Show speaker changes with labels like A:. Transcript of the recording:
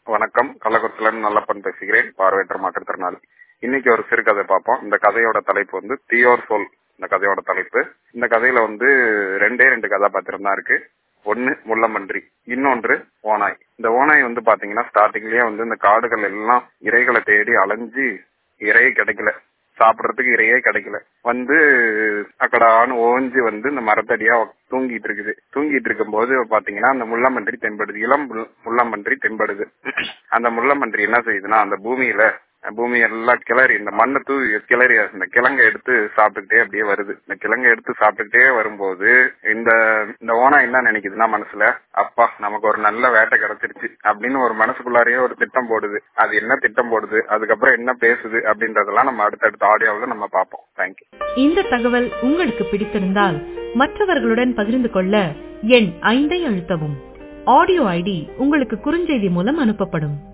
A: வணக்கம் கள்ளக்குறிச்சியிலிருந்து நல்லப்பன் பேசுகிறேன் பார்வையற்ற மாற்றுத்திறனாளி இன்னைக்கு ஒரு சிறுகதை பார்ப்போம் இந்த கதையோட தலைப்பு வந்து தியோர் சொல் இந்த கதையோட தலைப்பு இந்த கதையில வந்து ரெண்டே ரெண்டு கதாபாத்திரம் தான் இருக்கு ஒன்னு முள்ளமன்றி இன்னொன்று ஓனாய் இந்த ஓனாய் வந்து பாத்தீங்கன்னா ஸ்டார்டிங்லயே வந்து இந்த காடுகள் எல்லாம் இறைகளை தேடி அலைஞ்சு இறையே கிடைக்கல சாப்பிடறதுக்கு இறையே கிடைக்கல வந்து அக்கடான்னு ஓஞ்சி வந்து இந்த மரத்தடியா தூங்கிட்டு இருக்குது தூங்கிட்டு இருக்கும் போது பாத்தீங்கன்னா அந்த முள்ளமன்றி தென்படுது இளம் முள்- முள்ளமன்றி தென்படுது அந்த முள்ளமன்றி என்ன செய்யுதுன்னா அந்த பூமியில பூமி எல்லாம் கிளறி இந்த மண்ணை தூவி கிளறி இந்த கிழங்கை எடுத்து சாப்பிட்டுக்கிட்டே அப்படியே வருது இந்த கிழங்கை எடுத்து சாப்பிட்டுக்கிட்டே வரும்போது இந்த இந்த ஓனா என்ன நினைக்குதுன்னா மனசுல அப்பா நமக்கு ஒரு நல்ல வேட்டை கிடைச்சிருச்சு அப்படின்னு ஒரு மனசுக்குள்ளாரையே ஒரு திட்டம் போடுது அது என்ன திட்டம் போடுது அதுக்கப்புறம் என்ன பேசுது அப்படின்றதெல்லாம் நம்ம அடுத்தடுத்த ஆடியோவில் நம்ம பார்ப்போம் தேங்க்யூ
B: இந்த தகவல் உங்களுக்கு பிடித்திருந்தால் மற்றவர்களுடன் பகிர்ந்து கொள்ள எண் ஐந்தை அழுத்தவும் ஆடியோ ஐடி உங்களுக்கு குறுஞ்செய்தி மூலம் அனுப்பப்படும்